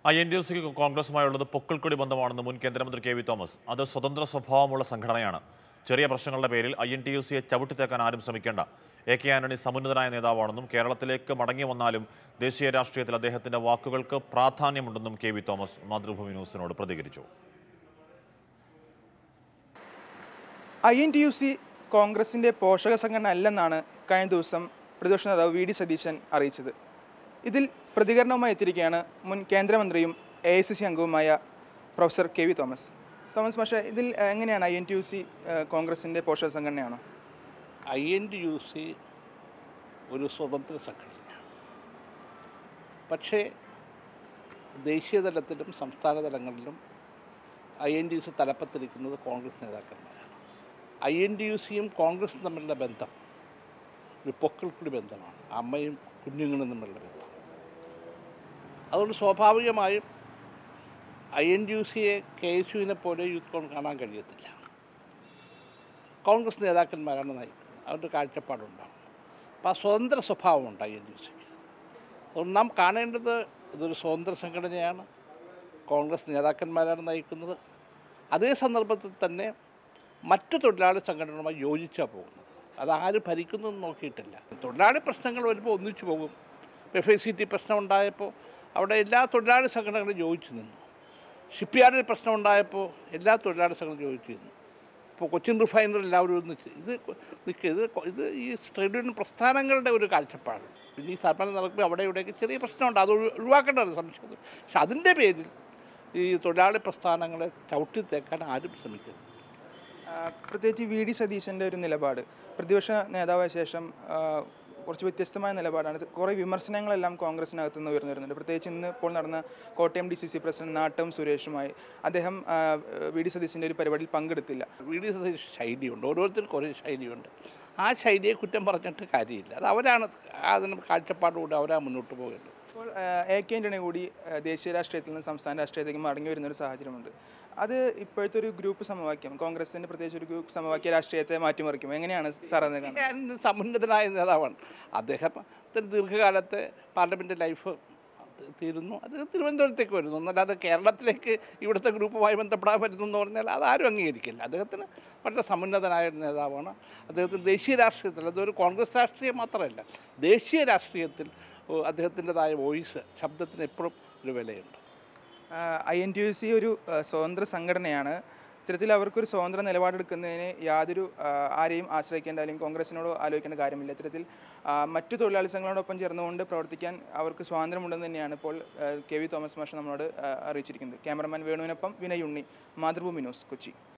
I N D S സിക്ക് കോൺഗ്രസുമായുള്ളത് പൊക്കിൾക്കൊടി ബന്ധമാണെന്ന് മുൻ കേന്ദ്രമന്ത്രി കെ വി തോമസ് അത് സ്വതന്ത്ര സ്വഭാവമുള്ള സംഘടനയാണ് ചെറിയ പ്രശ്നങ്ങളുടെ പേരിൽ ഐ എൻ ടി യു സിയെ ചവിട്ടിത്തേക്കാൻ ആരും ശ്രമിക്കേണ്ട എ കെ ആന്റണി സമുന്നതനായ നേതാവാണെന്നും കേരളത്തിലേക്ക് മടങ്ങി വന്നാലും ദേശീയ രാഷ്ട്രീയത്തിൽ അദ്ദേഹത്തിന്റെ വാക്കുകൾക്ക് പ്രാധാന്യമുണ്ടെന്നും കെ വി തോമസ് മാതൃഭൂമി ന്യൂസിനോട് പ്രതികരിച്ചു I N T U C കോൺഗ്രസിൻ്റെ പോഷക സംഘടന അല്ലെന്നാണ് കഴിഞ്ഞ ദിവസം പ്രതിപക്ഷ നേതാവ് വി ഡി സതീശൻ അറിയിച്ചത് ഇതിൽ പ്രതികരണവുമായി എത്തിയിരിക്കുകയാണ് മുൻ കേന്ദ്രമന്ത്രിയും എ ഐ സി സി അംഗവുമായ professor K V Thomas Thomas പക്ഷേ ഇതിൽ ഏഹ്, എങ്ങനെയാണ് I N T U C ഏഹ്, കോൺഗ്രസിൻ്റെ പോഷക സംഘടനയാണോ I N D U C ഒരു സ്വതന്ത്ര സംഘടനയാണ് പക്ഷേ ദേശീയ തലത്തിലും സംസ്ഥാന തലങ്ങളിലും I N D U C തലപ്പത്തിരിക്കുന്നത് കോൺഗ്രസ് നേതാക്കന്മാരാണ് ഐ എൻ ഡി യു സിയും കോൺഗ്രസും തമ്മിലുള്ള ബന്ധം ഒരു പൊക്കിൾക്കുടി ബന്ധമാണ് അമ്മയും കുഞ്ഞുങ്ങളും തമ്മിലുള്ള ബന്ധം അതുകൊണ്ട് സ്വാഭാവികമായും ഐ എൻ ഡി യു സിയെ കെ എസ് യുവിനെ പോലെ യൂത്ത് കോൺ കാണാൻ കഴിയത്തില്ല കോൺഗ്രസ് നേതാക്കന്മാരാണ് നയിക്കുന്നത് അവരുടെ കാഴ്ചപ്പാടുണ്ടാവും അപ്പോൾ ആ സ്വതന്ത്ര സ്വഭാവമുണ്ട് ഐ എൻ ഡി സിക്ക് അതുകൊണ്ട് നാം കാണേണ്ടത് ഇതൊരു സ്വതന്ത്ര സംഘടനയാണ് കോൺഗ്രസ് നേതാക്കന്മാരാണ് നയിക്കുന്നത് അതേ സന്ദർഭത്തിൽ തന്നെ മറ്റു തൊഴിലാളി സംഘടനകളുമായി യോജിച്ചാണ് പോകുന്നത് അത് ആര് ഭരിക്കുന്നതെന്ന് നോക്കിയിട്ടില്ല തൊഴിലാളി പ്രശ്നങ്ങൾ വരുമ്പോൾ ഒന്നിച്ചു പോകും എഫ് ഐ സി ടി പ്രശ്നം ഉണ്ടായപ്പോൾ അവിടെ എല്ലാ തൊഴിലാളി സംഘടനകളും യോജിച്ചു നിന്നു ഷിപ്പ് യാർഡിൽ പ്രശ്നം ഉണ്ടായപ്പോൾ എല്ലാ തൊഴിലാളി സംഘടനകളും യോജിച്ചു നിന്നു ഇപ്പോൾ കൊച്ചിൻ റിഫൈനറി എല്ലാവരും ഒന്നിച്ച് ഇത് നിൽക്കുക ഇത് കൊ- ഇത് ഈ ട്രേഡ് യൂണിയൻ പ്രസ്ഥാനങ്ങളുടെ ഒരു കാഴ്ചപ്പാട് പിന്നെ ഈ സമരം നടക്കുമ്പോൾ അവിടെ ഇവിടെയൊക്കെ ചെറിയ പ്രശ്നമുണ്ട് അത് ഒഴി- ഒഴിവാക്കേണ്ടതാണ് സംശയം പക്ഷെ അതിൻ്റെ പേരിൽ ഈ തൊഴിലാളി പ്രസ്ഥാനങ്ങളെ ചവിട്ടി തേക്കാൻ ആരും ശ്രമിക്കരുത് ആ, പ്രത്യേകിച്ച് വി ഡി സതീശൻ്റെ ഒരു നിലപാട് പ്രതിപക്ഷ നേതാവായ ശേഷം ആ, കുറച്ച് വ്യത്യസ്തമായ നിലപാടാണ് ഇത് കുറേ വിമർശനങ്ങളെല്ലാം കോൺഗ്രസിനകത്ത് നിന്ന് ഉയർന്നു വരുന്നുണ്ട് പ്രത്യേകിച്ച് ഇന്ന് ഇപ്പോൾ നടന്ന Kottayam D C C president നാട്ടം സുരേഷുമായി അദ്ദേഹം ആ, വി ഡി സതീശൻ്റെ ഒരു പരിപാടിയിൽ പങ്കെടുത്തില്ല വീഡിയോ ശൈലിയുണ്ട് ഓരോരുത്തർക്കും ഓരോ ശൈലിയുണ്ട് ആ ശൈലിയെ കുറ്റം പറഞ്ഞിട്ട് കാര്യമില്ല അത് അവരാണ് അതിന് കാഴ്ചപ്പാടുകൂടി അവരാ മുന്നോട്ട് പോകേണ്ടത് ഇപ്പോൾ എ കെ ആൻ്റണി കൂടി ആ, ദേശീയ രാഷ്ട്രീയത്തിൽ നിന്ന് സംസ്ഥാന രാഷ്ട്രീയത്തിലേക്ക് മടങ്ങി വരുന്ന ഒരു സാഹചര്യമുണ്ട് അത് ഇപ്പോഴത്തെ ഒരു ഗ്രൂപ്പ് സമവാക്യം കോൺഗ്രസിൻ്റെ പ്രത്യേകിച്ച് ഒരു ഗ്രൂപ്പ് സമവാക്യ രാഷ്ട്രീയത്തെ മാറ്റിമറിക്കും എങ്ങനെയാണ് സാർ അത് കാണുന്നത് ഞാൻ സമുന്നതനായ നേതാവാണ് അദ്ദേഹത്തിന് ദീർഘകാലത്തെ പാർലമെൻറ്റ് ലൈഫ് ത- തീരുന്നു അത് തിരുവനന്തപുരത്തേക്ക് വരുന്നു എന്നല്ലാതെ കേരളത്തിലേക്ക് ഇവിടുത്തെ ഗ്രൂപ്പുമായി ബന്ധപ്പെടാൻ പറ്റുന്നു എന്ന് പറഞ്ഞാൽ അതാരും അംഗീകരിക്കില്ല അദ്ദേഹത്തിന് വളരെ സമുന്നതനായ ഒരു നേതാവാണ് അദ്ദേഹത്തിന് ദേശീയ രാഷ്ട്രീയത്തിൽ അതൊരു കോൺഗ്രസ് രാഷ്ട്രീയം മാത്രമല്ല ദേശീയ രാഷ്ട്രീയത്തിൽ ഓ, അദ്ദേഹത്തിൻ്റെതായ വോയിസ് ശബ്ദത്തിന് എപ്പോഴും ഒരു വിലയുണ്ട് I N T U C ഒരു ആ, സ്വതന്ത്ര സംഘടനയാണ് ഇത്തരത്തിൽ അവർക്കൊരു സ്വതന്ത്ര നിലപാടെടുക്കുന്നതിന് യാതൊരു ആ, ആരെയും ആശ്രയിക്കേണ്ട അല്ലെങ്കിൽ കോൺഗ്രസിനോട് ആലോചിക്കേണ്ട കാര്യമില്ല ഇത്തരത്തിൽ ആ, മറ്റു തൊഴിലാളി സംഘങ്ങളോടൊപ്പം ചേർന്നുകൊണ്ട് പ്രവർത്തിക്കാൻ അവർക്ക് സ്വാതന്ത്ര്യമുണ്ടെന്ന് തന്നെയാണ് ഇപ്പോൾ ആ, കെ വി തോമസ് മാഷ് നമ്മളോട് ആ, അറിയിച്ചിരിക്കുന്നത് ക്യാമറമാൻ വേണുവിനൊപ്പം വിനയ് ഉണ്ണി മാതൃഭൂമി ന്യൂസ് കൊച്ചി